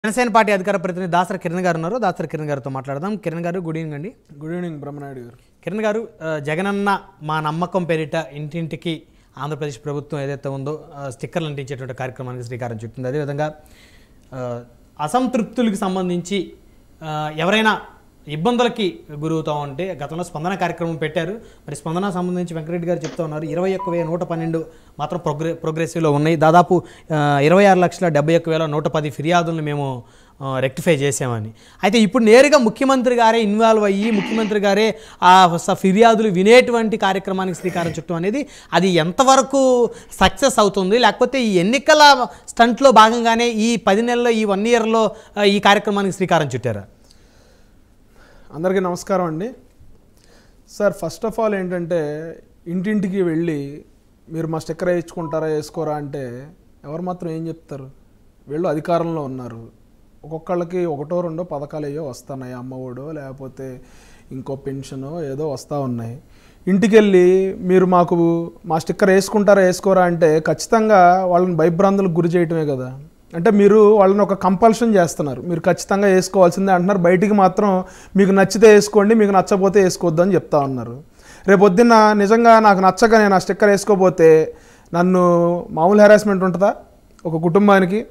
Janasena party అధికార ప్రతినిధి దాసరి కిరణ్ గారు ఉన్నారు దాసరి కిరణ్ గారితో మాట్లాడదాం కిరణ్ గారు గుడ్ ఈవినింగ్ అండి గుడ్ ఈవినింగ్ బ్రహ్మనాయుడు గారు కిరణ్ గారు ఆ, జగనన్న మా నమ్మకం పేరిట ఇంటింటికి ఆంధ్రప్రదేశ్ ప్రభుత్వం ఏదైతే ఉందో ఆ, స్టిక్కర్లు అంటించేటువంటి కార్యక్రమానికి శ్రీకారం చుట్టింది అదేవిధంగా ఆ, అసంతృప్తులకు సంబంధించి ఆ, ఎవరైనా ఇబ్బందులకి గురవుతూ ఉంటే గతంలో స్పందన కార్యక్రమం పెట్టారు మరి స్పందన సంబంధించి వెంకరెడ్డి గారు చెప్తా ఉన్నారు ఇరవై ఒక్క వేల నూట పన్నెండు మాత్రం ప్రోగ్రె ప్రోగ్రెసివ్లో ఉన్నాయి దాదాపు ఆ, ఇరవై ఆరు లక్షల డెబ్బై ఒక్క వేల నూట పది ఫిర్యాదులను మేము రెక్టిఫై చేసామని అయితే ఇప్పుడు నేరుగా ముఖ్యమంత్రి గారే ఇన్వాల్వ్ అయ్యి ముఖ్యమంత్రి గారే ఆ స- ఫిర్యాదులు వినేటువంటి కార్యక్రమానికి శ్రీకారం చుట్టం అనేది అది ఎంతవరకు సక్సెస్ అవుతుంది లేకపోతే ఈ ఎన్నికల స్టంట్లో భాగంగానే ఈ పది నెలల్లో ఈ వన్ ఇయర్లో ఈ కార్యక్రమానికి శ్రీకారం చుట్టారా అందరికీ నమస్కారం అండి సార్ ఫస్ట్ ఆఫ్ ఆల్ ఏంటంటే ఇంటింటికి వెళ్ళి మీరు మా స్టిక్కర్ వేయించుకుంటారా వేసుకోరా అంటే ఎవరు మాత్రం ఏం చెప్తారు వీళ్ళు అధికారంలో ఉన్నారు ఒక్కొక్కళ్ళకి ఒకటో రెండో పథకాలు అయ్యో వస్తున్నాయి అమ్మఒడో లేకపోతే ఇంకో పెన్షనో ఏదో వస్తూ ఉన్నాయి ఇంటికి వెళ్ళి మీరు మాకు మా స్టిక్కర్ వేసుకుంటారా వేసుకోరా అంటే ఖచ్చితంగా వాళ్ళని భయభ్రాంతులకు గురి చేయటమే కదా అంటే మీరు వాళ్ళని ఒక కంపల్షన్ చేస్తున్నారు మీరు ఖచ్చితంగా వేసుకోవాల్సిందే అంటున్నారు బయటికి మాత్రం మీకు నచ్చితే వేసుకోండి మీకు నచ్చకపోతే వేసుకోవద్దు అని చెప్తా ఉన్నారు రేపు పొద్దున్న నిజంగా నాకు నచ్చక నేను ఆ స్టిక్కర్ వేసుకోపోతే నన్ను మామూలు హెరాస్మెంట్ ఉంటుందా ఒక కుటుంబానికి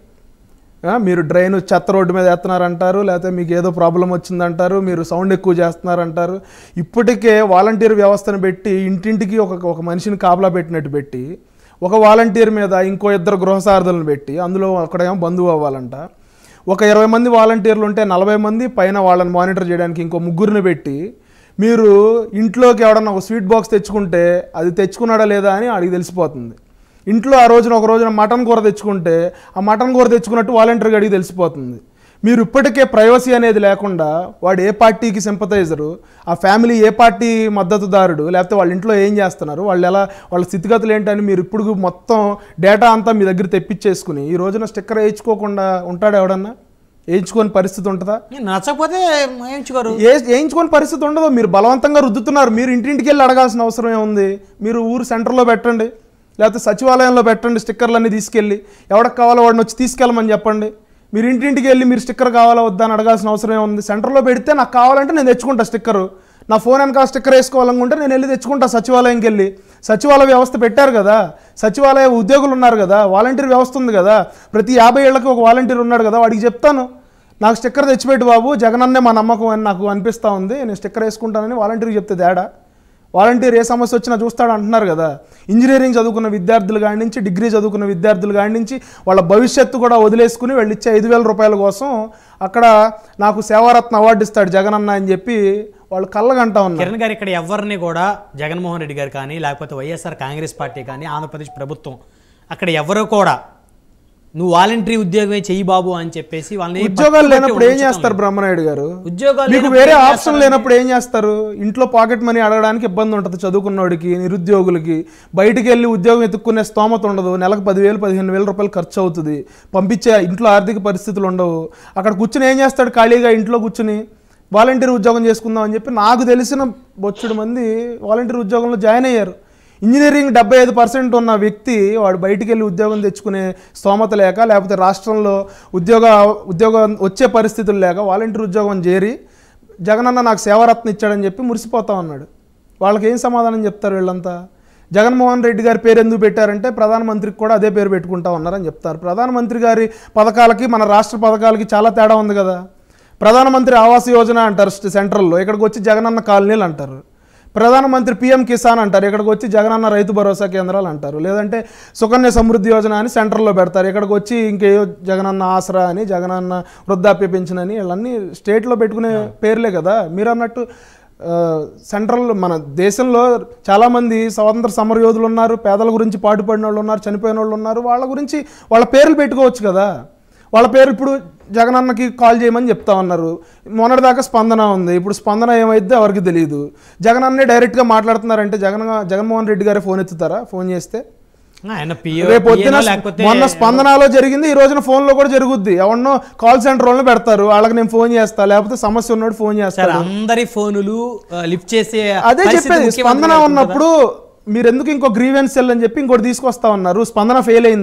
ఆ, మీరు డ్రైన్ చెత్త రోడ్డు మీద వేస్తున్నారంటారు లేకపోతే మీకు ఏదో ప్రాబ్లం వచ్చిందంటారు మీరు సౌండ్ ఎక్కువ చేస్తున్నారంటారు ఇప్పటికే వాలంటీర్ వ్యవస్థను పెట్టి ఇంటింటికి ఒక ఒక మనిషిని కాపలా పెట్టినట్టు పెట్టి ఒక వాలంటీర్ మీద ఇంకో ఇద్దరు గృహసారథులను పెట్టి అందులో ఒకడేమో బంధువు అవ్వాలంట ఒక ఇరవై మంది వాలంటీర్లు ఉంటే నలభై మంది పైన వాళ్ళని మానిటర్ చేయడానికి ఇంకో ముగ్గురిని పెట్టి మీరు ఇంట్లోకి ఎవడన్నా ఒక స్వీట్ బాక్స్ తెచ్చుకుంటే అది తెచ్చుకున్నాడా లేదా అని అడిగి తెలిసిపోతుంది ఇంట్లో ఆ రోజున ఒక రోజున మటన్ కూర తెచ్చుకుంటే ఆ మటన్ కూర తెచ్చుకున్నట్టు వాలంటీర్ గడికి తెలిసిపోతుంది మీరు ఇప్పటికే ప్రైవసీ అనేది లేకుండా వాడు ఏ పార్టీకి సింపతైజరు ఆ ఫ్యామిలీ ఏ పార్టీ మద్దతుదారుడు లేకపోతే వాళ్ళ ఇంట్లో ఏం చేస్తున్నారు వాళ్ళు ఎలా వాళ్ళ స్థితిగతులు ఏంటని మీరు ఇప్పుడు మొత్తం డేటా అంతా మీ దగ్గర తెప్పించేసుకుని ఈ రోజున స్టిక్కర్ వేయించుకోకుండా ఉంటాడు ఎవడన్నా వేయించుకోని పరిస్థితి ఉంటుందా నచ్చకపోతే వేయించుకోరు ఏ వేయించుకోని పరిస్థితి ఉండదు మీరు బలవంతంగా రుద్దుతున్నారు మీరు ఇంటింటికి వెళ్ళి అడగాల్సిన అవసరం ఏముంది మీరు ఊరు సెంటర్లో పెట్టండి లేకపోతే సచివాలయంలో పెట్టండి స్టిక్కర్లన్నీ తీసుకెళ్ళి ఎవరికి కావాలో వాడిని వచ్చి తీసుకెళ్ళమని చెప్పండి మీరు ఇంటింటికి వెళ్ళి మీరు స్టిక్కర్ కావాలా వద్దా అని అడగాల్సిన అవసరం ఏముంది సెంటర్లో పెడితే నాకు కావాలంటే నేను తెచ్చుకుంటా స్టిక్కరు నా ఫోన్ వెనక స్టిక్కర్ వేసుకోవాలనుకుంటే నేను వెళ్ళి తెచ్చుకుంటా సచివాలయంకి వెళ్ళి సచివాలయ వ్యవస్థ పెట్టారు కదా సచివాలయ ఉద్యోగులు ఉన్నారు కదా వాలంటీర్ వ్యవస్థ ఉంది కదా ప్రతి యాభై ఏళ్ళకి ఒక వాలంటీర్ ఉన్నాడు కదా వాడికి చెప్తాను నాకు స్టిక్కర్ తెచ్చిపెట్టు బాబు జగనన్నే మా నమ్మకం అని నాకు అనిపిస్తూ ఉంది నేను స్టిక్కర్ వేసుకుంటానని వాలంటీర్కి చెప్తే తేడా వాలంటీర్ ఏ సమస్య వచ్చినా చూస్తాడు అంటున్నారు కదా ఇంజనీరింగ్ చదువుకున్న విద్యార్థులు కాడి నుంచి డిగ్రీ చదువుకున్న విద్యార్థులు కాడి నుంచి వాళ్ళ భవిష్యత్తు కూడా వదిలేసుకుని వాళ్ళు ఇచ్చే ఐదు వేల రూపాయల కోసం అక్కడ నాకు సేవారత్న అవార్డు ఇస్తాడు జగనన్న అని చెప్పి వాళ్ళు కళ్ళగంటా ఉన్నారు కిరణ్ గారు ఇక్కడ ఎవరిని కూడా జగన్మోహన్ రెడ్డి గారు కానీ లేకపోతే వైఎస్ఆర్ కాంగ్రెస్ పార్టీ కానీ ఆంధ్రప్రదేశ్ ప్రభుత్వం అక్కడ ఎవరు కూడా నువ్వు వాలంటరీ ఉద్యోగమే చెయ్యి బాబు అని చెప్పేసి వాళ్ళని ఉద్యోగాలు పట్టుబట్టి లేనప్పుడు ఏం ఉంచడం చేస్తారు బ్రహ్మనాయుడు గారు ఉద్యోగాలు మీకు లేనప్పుడు వేరే ఏం ఆప్షన్ లేనప్పుడు ఏం చేస్తారు ఇంట్లో పాకెట్ మనీ అడగడానికి ఇబ్బంది ఉంటుంది చదువుకున్నోడికి నిరుద్యోగులకి బయటికి వెళ్ళి ఉద్యోగం ఎత్తుక్కునే స్తోమత ఉండదు నెలకు పదివేలు పదిహేను వేల రూపాయలు ఖర్చు అవుతుంది పంపించే ఇంట్లో ఆర్థిక పరిస్థితులు ఉండవు అక్కడ కూర్చుని ఏం చేస్తాడు ఖాళీగా ఇంట్లో కూర్చుని వాలంటీర్ ఉద్యోగం చేసుకుందాం అని చెప్పి నాకు తెలిసిన బొచ్చుడు మంది వాలంటీర్ ఉద్యోగంలో జాయిన్ అయ్యారు ఇంజనీరింగ్ డెబ్బై ఐదు పర్సెంట్ ఉన్న వ్యక్తి వాడు బయటికి వెళ్ళి ఉద్యోగం తెచ్చుకునే స్తోమత లేక లేకపోతే రాష్ట్రంలో ఉద్యోగ ఉద్యోగం వచ్చే పరిస్థితులు లేక వాలంటీర్ ఉద్యోగం చేరి జగనన్న నాకు సేవారత్న ఇచ్చాడని చెప్పి మురిసిపోతా ఉన్నాడు వాళ్ళకి ఏం సమాధానం చెప్తారు వీళ్ళంతా జగన్మోహన్ రెడ్డి గారి పేరు ఎందుకు పెట్టారంటే ప్రధానమంత్రికి కూడా అదే పేరు పెట్టుకుంటా ఉన్నారని చెప్తారు ప్రధానమంత్రి గారి పథకాలకి మన రాష్ట్ర పథకాలకి చాలా తేడా ఉంది కదా ప్రధానమంత్రి ఆవాస్ యోజన అంటారు స్ట- సెంట్రల్లో ఇక్కడికి వచ్చి జగనన్న కాలనీలు అంటారు ప్రధానమంత్రి పిఎం కిసాన్ అంటారు ఇక్కడికి వచ్చి జగనన్న రైతు భరోసా కేంద్రాలు అంటారు లేదంటే సుకన్య సమృద్ధి యోజన అని సెంటర్లో పెడతారు ఇక్కడికి వచ్చి ఇంకేయో జగనన్న ఆసరా అని జగనన్న వృద్ధాప్య పెన్షన్ అని వీళ్ళన్నీ స్టేట్లో పెట్టుకునే పేర్లే కదా మీరు అన్నట్టు ఆ, సెంట్రల్ మన దేశంలో చాలామంది స్వాతంత్ర సమరయోధులు ఉన్నారు పేదల గురించి పాటుపడిన వాళ్ళు ఉన్నారు చనిపోయిన వాళ్ళు ఉన్నారు వాళ్ళ గురించి వాళ్ళ పేర్లు పెట్టుకోవచ్చు కదా వాళ్ళ పేరు ఇప్పుడు జగనన్నకి కాల్ చేయమని చెప్తా ఉన్నారు మొన్నటిదాకా స్పందన ఉంది ఇప్పుడు స్పందన ఏమైద్దో ఎవరికి తెలియదు జగనన్నే డైరెక్ట్గా మాట్లాడుతున్నారంటే జగన్ జగన్మోహన్ రెడ్డి గారే ఫోన్ ఎత్తుతారా ఫోన్ చేస్తే ఆయన పిఓ రేపు పొద్దున లేకపోతే మొన్న స్పందనలో జరిగింది ఈ రోజున ఫోన్ లో కూడా జరుగుద్ది ఎవరినో కాల్ సెంటర్ వాళ్ళని పెడతారు వాళ్ళకి నేను ఫోన్ చేస్తా లేకపోతే సమస్య ఉన్నాడు ఫోన్ చేస్తా సార్ అందరి ఫోనులు లిఫ్ట్ చేసే అదే పరిస్థితి చెప్పేది ముఖ్యమంత్రి స్పందన గారికి ఉంటుందా? ఉన్నప్పుడు మీరు ఎందుకు ఇంకో గ్రీవెన్స్ సెల్ అని చెప్పి ఇంకోటి తీసుకొస్తా ఉన్నారు స్పందన ఫెయిల్ అయిందా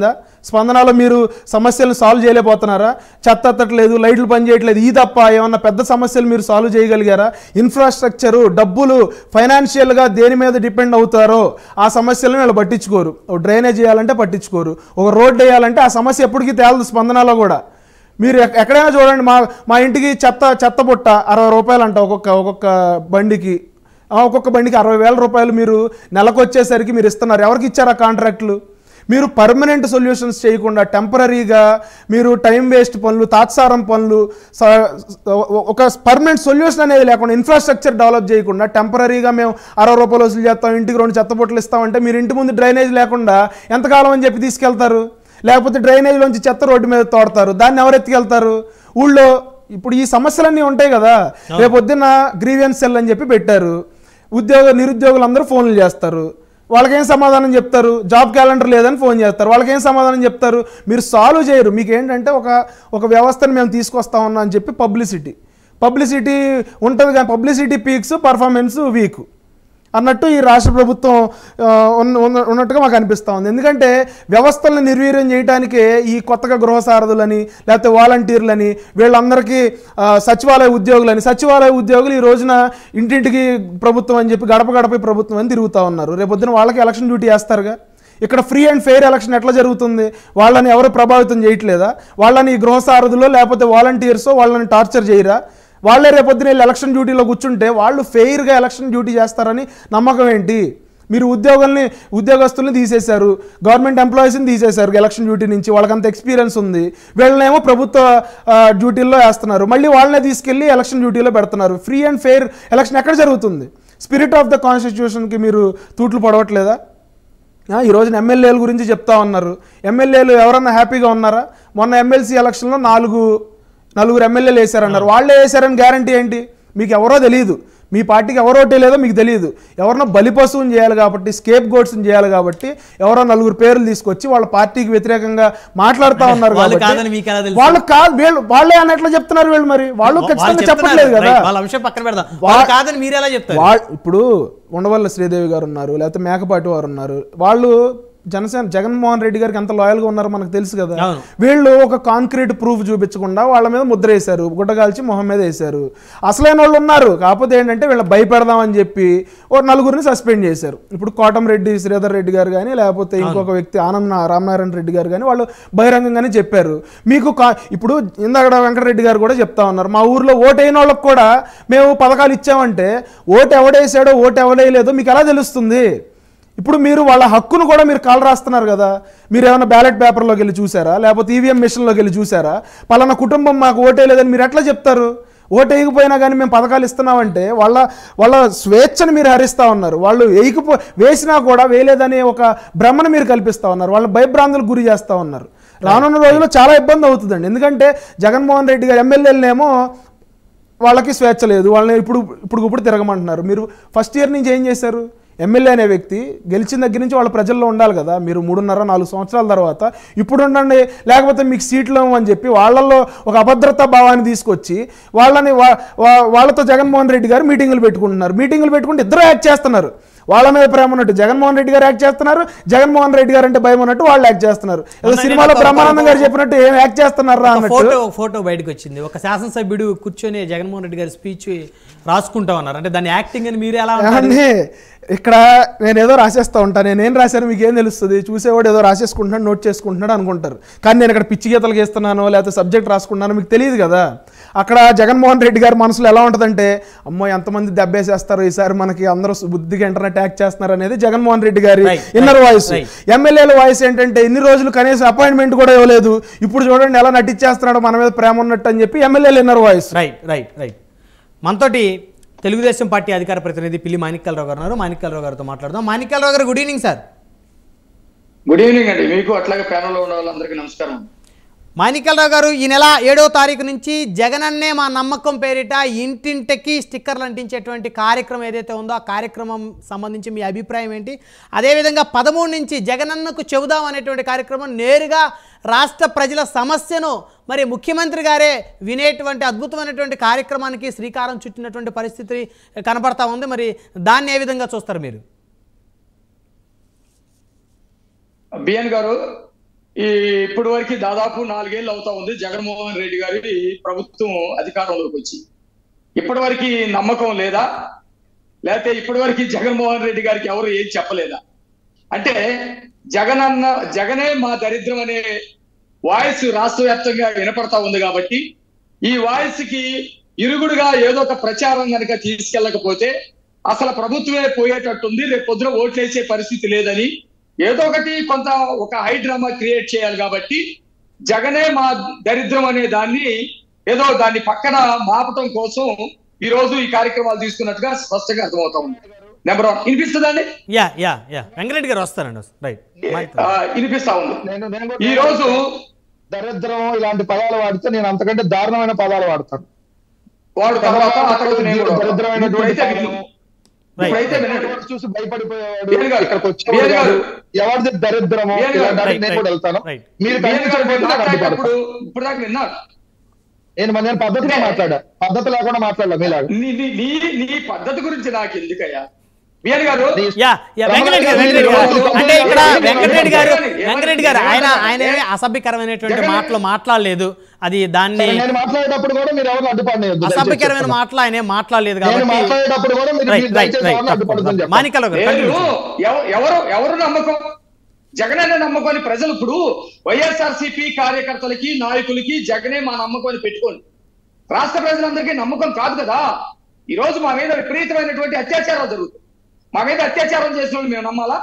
స్పందనలో మీరు సమస్యలను సాల్వ్ చేయలేకపోతున్నారా చెత్త ఎత్తట్లేదు లైట్లు పనిచేయట్లేదు ఈ తప్ప ఏమన్నా పెద్ద సమస్యలు మీరు సాల్వ్ చేయగలిగారా ఇన్ఫ్రాస్ట్రక్చరు డబ్బులు ఫైనాన్షియల్గా దేని మీద డిపెండ్ అవుతారో ఆ సమస్యలను వీళ్ళు పట్టించుకోరు ఒక డ్రైనేజ్ చేయాలంటే పట్టించుకోరు ఒక రోడ్ వేయాలంటే ఆ సమస్య ఎప్పటికీ తేలదు స్పందనలో కూడా మీరు ఎక్- ఎక్కడైనా చూడండి మా మా ఇంటికి చెత్త చెత్త బుట్ట అరవై రూపాయలు అంట ఒక్కొక్క ఒక్కొక్క బండికి ఆ ఒక్కొక్క బండికి అరవై వేల రూపాయలు మీరు నెలకు వచ్చేసరికి మీరు ఇస్తున్నారు ఎవరికి ఇచ్చారు ఆ కాంట్రాక్టులు మీరు పర్మనెంట్ సొల్యూషన్స్ చేయకుండా టెంపరీగా మీరు టైం వేస్ట్ పనులు తాత్సారం పనులు స- ఒక పర్మనెంట్ సొల్యూషన్ అనేది లేకుండా ఇన్ఫ్రాస్ట్రక్చర్ డెవలప్ చేయకుండా టెంపరీగా మేము అరవై రూపాయలు వసూలు చేస్తాం ఇంటికి రెండు చెత్త బుట్టలు ఇస్తామంటే మీరు ఇంటి ముందు డ్రైనేజ్ లేకుండా ఎంతకాలం అని చెప్పి తీసుకెళ్తారు లేకపోతే డ్రైనేజ్లోంచి చెత్త రోడ్డు మీద తోడతారు దాన్ని ఎవరు ఎత్తుకెళ్తారు ఊళ్ళో ఇప్పుడు ఈ సమస్యలన్నీ ఉంటాయి కదా రేపు పొద్దున్న గ్రీవియన్స్ సెల్ అని చెప్పి పెట్టారు ఉద్యోగ నిరుద్యోగులు అందరూ ఫోన్లు చేస్తారు వాళ్ళకేం సమాధానం చెప్తారు జాబ్ క్యాలెండర్ లేదని ఫోన్ చేస్తారు వాళ్ళకేం సమాధానం చెప్తారు మీరు సాల్వ్ చేయరు మీకు ఏంటంటే ఒక ఒక వ్యవస్థను మేము తీసుకొస్తా ఉన్నాం అని చెప్పి పబ్లిసిటీ పబ్లిసిటీ ఉంటుంది కానీ పబ్లిసిటీ పీక్స్ పర్ఫార్మెన్స్ వీక్ అన్నట్టు ఈ రాష్ట్ర ప్రభుత్వం ఆ, ఉన్న- ఉన్న- ఉన్నట్టుగా మాకు అనిపిస్తూ ఉంది ఎందుకంటే వ్యవస్థలను నిర్వీర్యం చేయడానికే ఈ కొత్తగా గృహ సారథులని లేకపోతే వాలంటీర్లని వీళ్ళందరికీ ఆ, సచివాలయ ఉద్యోగులని సచివాలయ ఉద్యోగులు ఈ రోజున ఇంటింటికి ప్రభుత్వం అని చెప్పి గడప గడప ప్రభుత్వం అని తిరుగుతూ ఉన్నారు రేపొద్దున వాళ్ళకి ఎలక్షన్ డ్యూటీ వేస్తారుగా ఇక్కడ ఫ్రీ అండ్ ఫెయిర్ ఎలక్షన్ ఎట్లా జరుగుతుంది వాళ్ళని ఎవరు ప్రభావితం చేయట్లేదా వాళ్ళని ఈ గృహ సారథులో లేకపోతే వాలంటీర్సో వాళ్ళని టార్చర్ చేయరా వాళ్ళే రేపొద్దున వెళ్ళి ఎలక్షన్ డ్యూటీలో కూర్చుంటే వాళ్ళు ఫెయిర్గా ఎలక్షన్ డ్యూటీ చేస్తారని నమ్మకం ఏంటి మీరు ఉద్యోగుల్ని ఉద్యోగస్తుల్ని తీసేశారు గవర్నమెంట్ ఎంప్లాయీస్ని తీసేశారు ఎలక్షన్ డ్యూటీ నుంచి వాళ్ళకంత ఎక్స్పీరియన్స్ ఉంది వీళ్ళనేమో ప్రభుత్వ ఆ, డ్యూటీల్లో వేస్తున్నారు మళ్ళీ వాళ్ళనే తీసుకెళ్ళి ఎలక్షన్ డ్యూటీలో పెడుతున్నారు ఫ్రీ అండ్ ఫెయిర్ ఎలక్షన్ ఎక్కడ జరుగుతుంది స్పిరిట్ ఆఫ్ ద కాన్స్టిట్యూషన్కి మీరు తూట్లు పడవట్లేదా ఆ, ఈ రోజున ఎమ్మెల్యేల గురించి చెప్తా ఉన్నారు ఎమ్మెల్యేలు ఎవరన్నా హ్యాపీగా ఉన్నారా మొన్న ఎమ్మెల్సీ ఎలక్షన్లో నాలుగు నలుగురు ఎమ్మెల్యేలు వేశారన్నారు వాళ్ళే వేశారని గ్యారంటీ ఏంటి మీకు ఎవరో తెలియదు మీ పార్టీకి ఎవరో ఓటే లేదో మీకు తెలియదు ఎవరినో బలిపశువుని చేయాలి కాబట్టి స్కేప్ గోడ్స్ని చేయాలి కాబట్టి ఎవరో నలుగురు పేర్లు తీసుకొచ్చి వాళ్ళ పార్టీకి వ్యతిరేకంగా మాట్లాడుతా ఉన్నారు వాళ్ళు కాబట్టి కాదని మీకు ఎలా తెలుసు? వాళ్ళు కాదు వీళ్ళు వాళ్ళే అన్నట్లు చెప్తున్నారు వీళ్ళు మరి వాళ్ళు వాళ్ళు ఖచ్చితంగా చెప్తున్నారు. చెప్పట్లేదు కదా రైట్, వాళ్ళ అంశం పక్కన పెడదాం వాళ్ళు కాదని మీరు ఎలా చెప్తారు వాళ్ళు ఇప్పుడు ఉండవల్లి శ్రీదేవి గారు ఉన్నారు లేకపోతే మేకపాటి వారు ఉన్నారు వాళ్ళు జనసేన జగన్మోహన్ రెడ్డి గారికి ఎంత లాయల్గా ఉన్నారో మనకు తెలుసు కదా అవును. వీళ్ళు ఒక కాంక్రీట్ ప్రూఫ్ చూపించకుండా వాళ్ళ మీద ముద్ర వేశారు గుడ్డగాల్చి మొహం మీద వేశారు అసలైన వాళ్ళు ఉన్నారు కాకపోతే ఏంటంటే వీళ్ళ భయపెడదామని చెప్పి ఓ నలుగురిని సస్పెండ్ చేశారు ఇప్పుడు కోటంరెడ్డి శ్రీధర్ రెడ్డి గారు కానీ లేకపోతే ఇంకొక వ్యక్తి ఆనంద్ నా- రామనారాయణ రెడ్డి గారు కానీ వాళ్ళు బహిరంగంగానే చెప్పారు మీకు కా ఇప్పుడు ఇందాక వెంకటరెడ్డి గారు కూడా చెప్తా ఉన్నారు మా ఊర్లో ఓటు అయిన వాళ్ళకి కూడా మేము పథకాలు ఇచ్చామంటే ఓటు ఎవడేసాడో ఓటు ఎవడేయలేదో మీకు ఎలా తెలుస్తుంది ఇప్పుడు మీరు వాళ్ళ హక్కును కూడా మీరు కాల్ రాస్తున్నారు కదా మీరు ఏమైనా బ్యాలెట్ పేపర్లోకి వెళ్ళి చూసారా లేకపోతే ఈవీఎం మిషన్లోకి వెళ్ళి చూసారా పలానా కుటుంబం మాకు ఓటేయలేదని మీరు ఎట్లా చెప్తారు ఓటు వేయకపోయినా కానీ మేము పథకాలు ఇస్తున్నామంటే వాళ్ళ వాళ్ళ స్వేచ్ఛను మీరు హరిస్తూ ఉన్నారు వాళ్ళు వేయకపో వేసినా కూడా వేయలేదనే ఒక భ్రమను మీరు కల్పిస్తూ ఉన్నారు వాళ్ళ భయభ్రాంతులకు గురి చేస్తూ ఉన్నారు రానున్న రోజుల్లో చాలా ఇబ్బంది అవుతుందండి ఎందుకంటే జగన్మోహన్ రెడ్డి గారు ఎమ్మెల్యేలనేమో వాళ్ళకి స్వేచ్ఛ లేదు వాళ్ళని ఇప్పుడు ఇప్పుడు ఇప్పుడు తిరగమంటున్నారు మీరు ఫస్ట్ ఇయర్ నుంచి ఏం చేశారు ఎమ్మెల్యే అనే వ్యక్తి గెలిచిన దగ్గర నుంచి వాళ్ళ ప్రజల్లో ఉండాలి కదా మీరు మూడున్నర నాలుగు సంవత్సరాల తర్వాత ఇప్పుడు ఉండండి లేకపోతే మీకు సీట్లు అని చెప్పి వాళ్ళల్లో ఒక అభద్రతా భావాన్ని తీసుకొచ్చి వాళ్ళని వా- వా- వాళ్ళతో జగన్మోహన్ రెడ్డి గారు మీటింగులు పెట్టుకుంటున్నారు మీటింగులు పెట్టుకుంటే ఇద్దరు యాక్ట్ చేస్తున్నారు వాళ్ళ మీద ప్రేమ ఉన్నట్టు జగన్మోహన్ రెడ్డి గారు యాక్ట్ చేస్తున్నారు జగన్మోహన్ రెడ్డి గారు అంటే భయం ఉన్నట్టు వాళ్ళు యాక్ట్ చేస్తున్నారు ఏదో మొన్న సినిమాలో నేను ఒక- బ్రహ్మానందం గారు చెప్పినట్టు ఏం యాక్ట్ చేస్తున్నారా ఒక అన్నట్టు ఫోటో ఒక ఫోటో బయటకు వచ్చింది ఒక శాసనసభ్యుడు కూర్చొని జగన్మోహన్ రెడ్డి గారి స్పీచ్ రాసుకుంటా ఉన్నారు అంటే దాని యాక్టింగ్ అని మీరు ఎలా అంటారు? ఏమండి ఇక్కడ నేను ఏదో రాసేస్తా ఉంటాను నేను ఏం రాశాను మీకు ఏం తెలుస్తుంది చూసేవాడు ఏదో రాసేసుకుంటున్నాడు నోట్ చేసుకుంటున్నాడు అనుకుంటారు కానీ నేను ఇక్కడ పిచ్చి గీతలు గీస్తున్నాను లేకపోతే సబ్జెక్ట్ రాసుకుంటున్నాను మీకు తెలియదు కదా అక్కడ జగన్మోహన్ రెడ్డి గారి మనసులో ఎలా ఉంటుందంటే అమ్మో ఎంతమంది దెబ్బేసేస్తారు ఈసారి మనకి అందరూ బుద్ధిగా ఇంటర్నెట్ యాక్ట్ చేస్తున్నారు అనేది జగన్మోహన్ రెడ్డి గారి Right, inner right, voice right. ఎమ్మెల్యేల వాయిస్ ఏంటంటే ఇన్ని రోజులు కనీసం అపాయింట్మెంట్ కూడా ఇవ్వలేదు ఇప్పుడు చూడండి ఎలా నటించేస్తున్నాడు మన మీద ప్రేమ ఉన్నట్టు అని చెప్పి ఎమ్మెల్యేలు inner voice right right right మనతోటి తెలుగుదేశం పార్టీ అధికార ప్రతినిధి పిల్లి మాణిక్యాలరావు గారు ఉన్నారు మాణిక్యాలరావు గారితో మాట్లాడదాం మాణిక్యాలరావు గారు good evening sir good evening అండి మీకు అట్లాగే ప్యానల్లో ఉన్న వాళ్ళందరికీ నమస్కారం మాణిక్యాలరావు గారు ఈ నెల ఏడో తారీఖు నుంచి జగనన్నే మా నమ్మకం పేరిట ఇంటింటికి స్టిక్కర్లు అంటించేటువంటి కార్యక్రమం ఏదైతే ఉందో ఆ కార్యక్రమం సంబంధించి మీ అభిప్రాయం ఏంటి అదేవిధంగా పదమూడు నుంచి జగనన్నకు చెబుదాం అనేటువంటి కార్యక్రమం నేరుగా రాష్ట్ర ప్రజల సమస్యను మరి ముఖ్యమంత్రి గారే వినేటువంటి అద్భుతమైనటువంటి కార్యక్రమానికి శ్రీకారం చుట్టినటువంటి పరిస్థితి కనబడతా ఉంది మరి దాన్ని ఏ విధంగా చూస్తారు మీరు బిఎన్ గారు ఈ ఇప్పటి వరకు దాదాపు నాలుగేళ్ళు అవుతా ఉంది జగన్మోహన్ రెడ్డి గారి ప్రభుత్వం అధికారంలోకి వచ్చి ఇప్పటి వరకు నమ్మకం లేదా లేకపోతే ఇప్పటి వరకు జగన్మోహన్ రెడ్డి గారికి ఎవరు ఏం చెప్పలేదా అంటే జగన్ అన్న జగనే మా దరిద్రం అనే వాయిస్ రాష్ట్ర వ్యాప్తంగా వినపడతా ఉంది కాబట్టి ఈ వాయిస్ కి ఇరుగుడుగా ఏదో ఒక ప్రచారం కనుక తీసుకెళ్ళకపోతే అసలు ప్రభుత్వమే పోయేటట్టుంది రేపు పొద్దున ఓట్లేసే పరిస్థితి లేదని ఏదో ఒకటి కొంత ఒక హై డ్రామా క్రియేట్ చేయాలి కాబట్టి జగనే మా దరిద్రం అనే దాన్ని ఏదో దాన్ని పక్కన మాపటం కోసం ఈ రోజు ఈ కార్యక్రమాలు తీసుకున్నట్టుగా స్పష్టంగా అర్థమవుతా ఉంది నెంబర్ వన్ వినిపిస్తుందండి యా యా యా వెంకరెడ్డి గారు వస్తారండి రైట్ ఆ, వినిపిస్తా ఉంది నేను నేను కూడా ఈ రోజు దరిద్రం ఇలాంటి పదాలు వాడితే నేను అంతకంటే దారుణమైన పదాలు వాడతాను వాడు తర్వాత ఆ తర్వాత నేను కూడా వస్తాను. దరిద్రమైనటువంటి ఇప్పుడైతే పదము. విను. ఇప్పుడైతే వినండి ఎవరు చూసి భయపడిపోయేవాడు వీరు గారు, ఇక్కడికి వీరు వచ్చేవాడు గారు. కాదు. ఎవరిది దరిద్రమో వీరు గారు, ఇలాంటి రైట్, నేను రైట్, కూడా వెళ్తాను రైట్. మీరు నేను కనిపించకపోతే నేను మాట్లాడేటప్పుడు అడ్డుపడతాను ఇప్పుడు దాకా విన్నారు నేను మన నేను పద్ధతిగా అంటే- మాట్లాడా పద్ధతి లేకుండా మాట్లాడలా మీలాగా నీ నీ నీ నీ పద్ధతి గురించి నాకు ఎందుకయ్యా బిఎన్ గారు నీ- యా యా వెంకరెడ్డి గారు వెంకరెడ్డి గారు అంటే ఇక్కడ వెంకరెడ్డి గారు వెంకరెడ్డి గారు ఆయన ఆయన ఏమీ అసభ్యకరమైనటువంటి మాటలు మాట్లాడలేదు అది దాన్ని సరే, నేను మాట్లాడేటప్పుడు కూడా మీరు ఎవరు అడ్డుపడలేదు అసభ్యకరమైన మాటలు ఆయన ఏం మాట్లాడలేదు నేను కాబట్టి మాట్లాడేటప్పుడు కూడా మీరు రైట్ మీరు రైట్ దయచేసి ఎవరిని అడ్డుపడదని రైట్ చెప్పండి మాణికలో గారు నేను continue చేయండి. ఎవ- ఎవరు ఎవరు నమ్మకం జగన్ అనే నమ్మకం అని ప్రజలు ఇప్పుడు వైఎస్ఆర్సీపీ కార్యకర్తలకి నాయకులకి జగనే మా నమ్మకం అని పెట్టుకోండి రాష్ట్ర ప్రజలందరికీ నమ్మకం కాదు కదా ఈ రోజు మా మీద విపరీతమైనటువంటి అత్యాచారాలు జరుగుతాయి మా మీద అత్యాచారం చేసిన వాళ్ళు మేము నమ్మాలా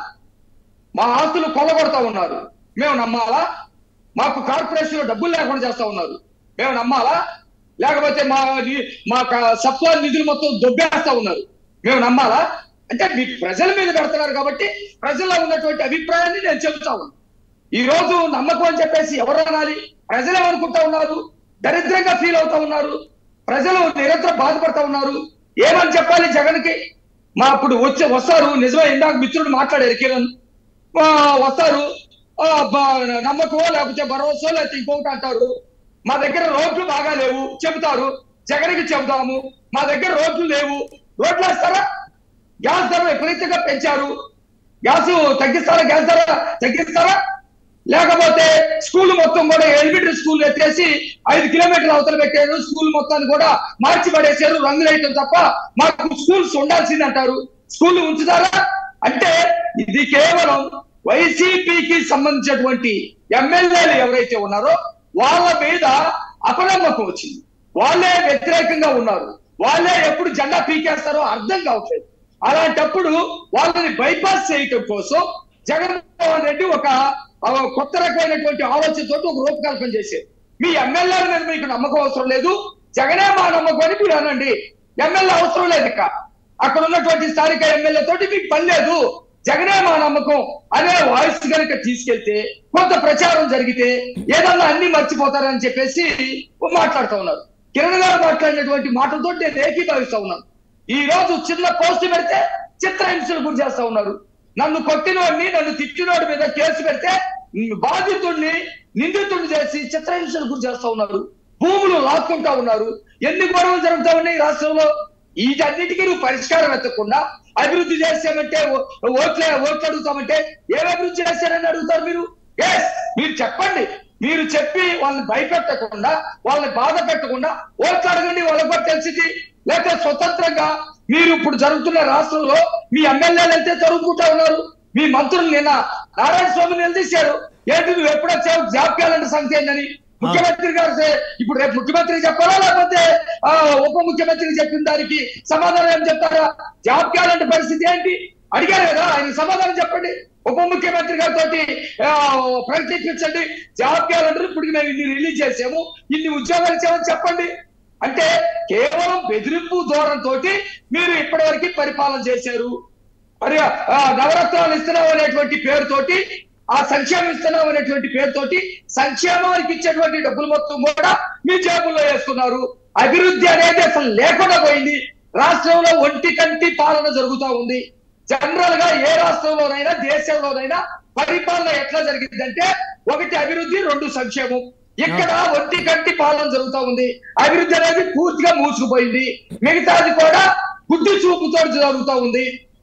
మా ఆస్తులు కొల్లగొడతా ఉన్నారు మేము నమ్మాలా మాకు కార్పొరేషన్ లో డబ్బులు లేకుండా చేస్తా ఉన్నారు మేము నమ్మాలా లేకపోతే మా ని- మా క- సత్వా నిధులు మొత్తం దొబ్బేస్తా ఉన్నారు మేము నమ్మాలా అంటే మీ ప్రజల మీద పెడుతున్నారు కాబట్టి ప్రజల్లో ఉన్నటువంటి అభిప్రాయాన్ని నేను చెబుతా ఉన్నాను ఈ రోజు నమ్మకం అని చెప్పేసి ఎవరు అనాలి ప్రజలు ఏమనుకుంటా ఉన్నారు దరిద్రంగా ఫీల్ అవుతా ఉన్నారు ప్రజలు నిరంతరం బాధపడతా ఉన్నారు ఏమని చెప్పాలి జగన్ కి మా అప్పుడు వచ్చి వస్తారు నిజమే ఇందాక మిత్రుడు మాట్లాడారు కిరణ్ ఆ, వస్తారు ఆ, బ- నమ్మకమో లేకపోతే భరోసా లేకపోతే ఇంకొకటి అంటారు మా దగ్గర రోడ్లు బాగా లేవు చెబుతారు జగన్కి చెబుతాము మా దగ్గర రోడ్లు లేవు రోడ్లు వేస్తారా గ్యాస్ ధర విపరీతంగా పెంచారు గ్యాస్ తగ్గిస్తారా గ్యాస్ ధర తగ్గిస్తారా లేకపోతే స్కూల్ మొత్తం కూడా ఎలిమెంటరీ స్కూల్ ఎత్తేసి ఐదు కిలోమీటర్ల అవతల పెట్టారు స్కూల్ మొత్తాన్ని కూడా మార్చి పడేశారు రంగులు వేయటం తప్ప మాకు స్కూల్స్ ఉండాల్సింది అంటారు స్కూల్ ఉంచుతారా అంటే ఇది కేవలం వైసీపీకి సంబంధించినటువంటి ఎమ్మెల్యేలు ఎవరైతే ఉన్నారో వాళ్ళ మీద అపనమ్మకం వచ్చింది వాళ్ళే వ్యతిరేకంగా ఉన్నారు వాళ్ళే ఎప్పుడు జెండా పీకేస్తారో అర్థం కావట్లేదు అలాంటప్పుడు వాళ్ళని బైపాస్ చేయటం కోసం జగన్మోహన్ రెడ్డి ఒక ఆ, కొత్త రకమైనటువంటి ఆలోచనతో ఒక రూపకల్పన చేశారు మీ ఎమ్మెల్యేల మీద మీకు నమ్మకం అవసరం లేదు జగనే మా నమ్మకం అని మీరు అనండి ఎమ్మెల్యే అవసరం లేదు ఇక అక్కడ ఉన్నటువంటి స్థానిక ఎమ్మెల్యే తోటి మీకు పని లేదు జగనే మా నమ్మకం అనే వాయిస్ కనుక తీసుకెళ్తే కొంత ప్రచారం జరిగితే ఏదన్నా అన్ని మర్చిపోతారని చెప్పేసి మాట్లాడుతూ ఉన్నారు కిరణ్ గారు మాట్లాడినటువంటి మాటలతో నేను ఏకీభవిస్తా ఉన్నాను ఈ రోజు చిన్న పోస్ట్ పెడితే చిత్రహింసలు గురి చేస్తా ఉన్నారు నన్ను కొట్టినోడిని నన్ను తిట్టినోడి మీద కేసు పెడితే బాధితుడిని నిందితుడిని చేసి చిత్రహింసలు గురి చేస్తా ఉన్నారు భూములు లాక్కుంటా ఉన్నారు ఎన్ని గొడవలు జరుగుతా ఉన్నాయి ఈ రాష్ట్రంలో వీటన్నిటికీ నువ్వు పరిష్కారం ఎత్తకుండా అభివృద్ధి చేసామంటే ఓ- ఓట్లే ఓట్లు అడుగుతామంటే ఏం అభివృద్ధి చేశారని అడుగుతారు మీరు ఎస్ మీరు చెప్పండి మీరు చెప్పి వాళ్ళని భయపెట్టకుండా వాళ్ళని బాధ పెట్టకుండా ఓట్లు అడగండి వాళ్ళకి కూడా తెలిసింది లేకపోతే స్వతంత్రంగా మీరు ఇప్పుడు జరుగుతున్న రాష్ట్రంలో మీ ఎమ్మెల్యేలు అయితే జరుగుకుంటా ఉన్నారు మీ మంత్రులు నిన్న నారాయణ స్వామి నిలదీశారు ఏంటి నువ్వు ఎప్పుడు వచ్చావు జాబ్ క్యాలెండర్ సంఖ్య ఏందని ముఖ్యమంత్రి గారు సే- ఇప్పుడు రేపు ముఖ్యమంత్రికి చెప్పాలా లేకపోతే ఆ, ఉప ముఖ్యమంత్రికి చెప్పిన దానికి సమాధానం ఏం చెప్తారా జాబ్ క్యాలెండర్ పరిస్థితి ఏంటి అడిగారు కదా ఆయన సమాధానం చెప్పండి ఉప ముఖ్యమంత్రి గారితో ప్రకటించండి జాబ్ క్యాలెండర్ ఇప్పుడు మేము ఇన్ని రిలీజ్ చేసాము ఇన్ని ఉద్యోగాలు ఇచ్చామని చెప్పండి అంటే కేవలం బెదిరింపు ధోరణితో మీరు ఇప్పటివరకు పరిపాలన చేశారు మరి ఆ నవరత్నాలు ఇస్తున్నాం అనేటువంటి పేరుతోటి ఆ సంక్షేమం ఇస్తున్నాం అనేటువంటి పేరుతోటి సంక్షేమానికి ఇచ్చేటువంటి డబ్బులు మొత్తం కూడా మీ జేబుల్లో వేసుకున్నారు అభివృద్ధి అనేది అసలు లేకుండా పోయింది రాష్ట్రంలో ఒంటి కంటి పాలన జరుగుతా ఉంది జనరల్ గా ఏ రాష్ట్రంలోనైనా దేశంలోనైనా పరిపాలన ఎట్లా జరిగిందంటే ఒకటి అభివృద్ధి రెండు సంక్షేమం ఇక్కడ ఒంటి కంటి పాలన జరుగుతా ఉంది అభివృద్ధి అనేది పూర్తిగా మూసుకుపోయింది మిగతాది కూడా గుడ్డి చూపుతో జరుగుతా ఉంది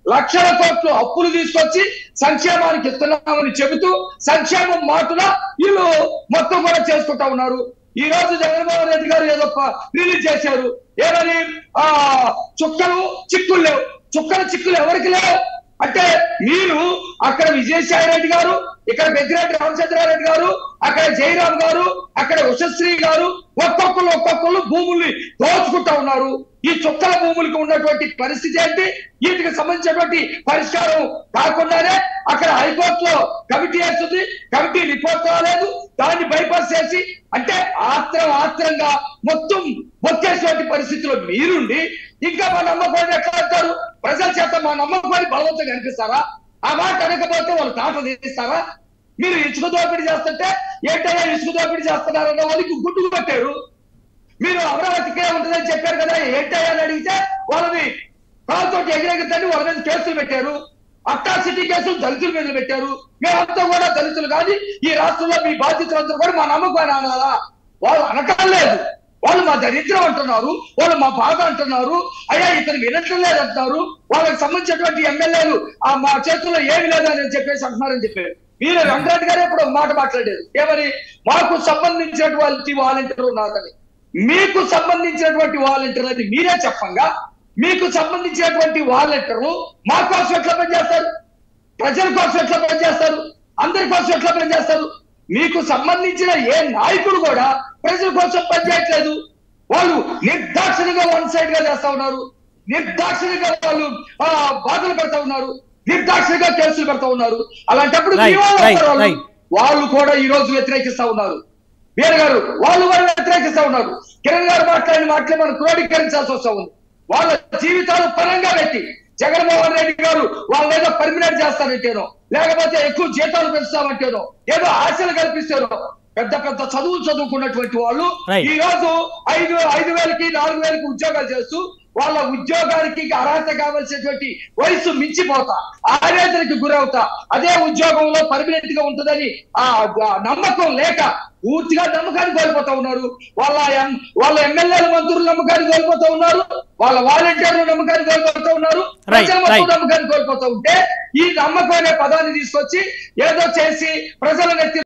లక్షల కోట్లు అప్పులు తీసుకొచ్చి సంక్షేమానికి ఇస్తున్నామని చెబుతూ సంక్షేమం మాటున వీళ్ళు మొత్తం కూడా చేసుకుంటా ఉన్నారు ఈ రోజు జగన్మోహన్ రెడ్డి గారు ఏదో ప- రిలీజ్ చేశారు ఏమని ఆ చుక్కలు చిక్కులు లేవు చుక్కల చిక్కులు ఎవరికి లేవు అంటే మీరు అక్కడ విజయసాయి రెడ్డి గారు ఇక్కడ పెద్దిరెడ్డి రామచంద్రారెడ్డి గారు అక్కడ జయరామ్ గారు అక్కడ ఉషశ్రీ గారు ఒక్కొక్కరు ఒక్కొక్కరు భూముల్ని దోచుకుంటా ఉన్నారు ఈ చుక్కల భూములకు ఉన్నటువంటి పరిస్థితి ఏంటి వీటికి సంబంధించినటువంటి పరిష్కారం కాకుండానే అక్కడ హైకోర్టులో కమిటీ వేస్తుంది కమిటీ రిపోర్ట్ రాలేదు దాన్ని బైపాస్ చేసి అంటే ఆత్రం ఆత్రంగా మొత్తం మొక్కేటువంటి పరిస్థితిలో మీరుండి ఇంకా మా నమ్మకాన్ని ఎట్లా అంటారు ప్రజల చేత మా నమ్మకాన్ని బలవంతంగా అనిపిస్తారా ఆ మాట అనకపోతే వాళ్ళు తాట తీస్తారా మీరు ఇసుక దోపిడీ చేస్తుంటే ఏంటయ్యా ఇసుక దోపిడీ చేస్తున్నారన్న వాళ్ళకి గుడ్డు పెట్టారు మీరు అమరావతికే ఉంటుందని చెప్పారు కదా ఏంటయ్యా అని అడిగితే వాళ్ళని కాలుతో ఎగిరెగిద్దని వాళ్ళ మీద కేసులు పెట్టారు అట్రాసిటీ కేసులు దళితుల మీద పెట్టారు మేమంతా కూడా దళితులు కానీ ఈ రాష్ట్రంలో మీ బాధ్యతలందరూ కూడా మా నమ్మకాన్ని అనాలా వాళ్ళు అనకాలేదు వాళ్ళు మా దరిద్రం అంటున్నారు వాళ్ళు మా బాధ అంటున్నారు అయ్యా ఇతను వినట్లేదు లేదు అంటున్నారు వాళ్ళకి సంబంధించినటువంటి ఎమ్మెల్యేలు ఆ మా చేతుల్లో ఏమి లేదని చెప్పేసి అంటున్నారని చెప్పారు మీరు వెంకటరెడ్డి గారు ఇప్పుడు ఒక మాట మాట్లాడారు ఏమని మాకు సంబంధించినటువంటి వాలంటీర్ ఉన్నారని మీకు సంబంధించినటువంటి వాలంటీర్ అని మీరే చెప్పంగా మీకు సంబంధించినటువంటి వాలంటీర్ మా కోసం ఎట్లా పనిచేస్తారు ప్రజల కోసం ఎట్లా పనిచేస్తారు అందరి కోసం ఎట్లా పనిచేస్తారు మీకు సంబంధించిన ఏ నాయకుడు కూడా ప్రజల కోసం పనిచేయట్లేదు వాళ్ళు నిర్దాక్షిణ్యంగా వన్ సైడ్ గా చేస్తా ఉన్నారు నిర్దాక్షిణ్యంగా వాళ్ళు ఆ, బాధలు పెడతా ఉన్నారు నిర్దాక్షిణ్యంగా కేసులు పెడతా ఉన్నారు అలాంటప్పుడు మీ Right, వాళ్ళు right, ఉంటారు వాళ్ళు. right. వాళ్ళు కూడా ఈ రోజు వ్యతిరేకిస్తా ఉన్నారు వీర గారు వాళ్ళు కూడా వ్యతిరేకిస్తా ఉన్నారు కిరణ్ గారు మాట్లాడిన మాటలే మనం క్రోడీకరించాల్సి వస్తా ఉంది వాళ్ళ జీవితాలు పరంగా పెట్టి జగన్మోహన్ రెడ్డి గారు వాళ్ళని ఏదో పర్మినెంట్ చేస్తానంటేనో లేకపోతే ఎక్కువ జీతాలు పెంచుతామంటేనో ఏదో ఆశలు కల్పిస్తారో పెద్ద పెద్ద చదువులు చదువుకున్నటువంటి వాళ్ళు Right. ఈ రోజు ఐదు ఐదు వేలకి నాలుగు వేలకి ఉద్యోగాలు చేస్తూ వాళ్ళ ఉద్యోగానికి అర్హత కావాల్సినటువంటి వయసు మించిపోతా ఆవేదనకి గురవుతా అదే ఉద్యోగంలో పర్మనెంట్ గా ఉంటుందని ఆ ఆ నమ్మకం లేక పూర్తిగా నమ్మకాన్ని కోల్పోతా ఉన్నారు వాళ్ళ ఎం- వాళ్ళ ఎమ్మెల్యేల మంత్రులు నమ్మకాన్ని కోల్పోతా ఉన్నారు వాళ్ళ వాలంటీర్లు నమ్మకాన్ని కోల్పోతా ఉన్నారు Right, ప్రజల మొత్తం right. నమ్మకాన్ని కోల్పోతా ఉంటే ఈ నమ్మకం అనే పదాన్ని తీసుకొచ్చి ఏదో చేసి ప్రజల నెత్తి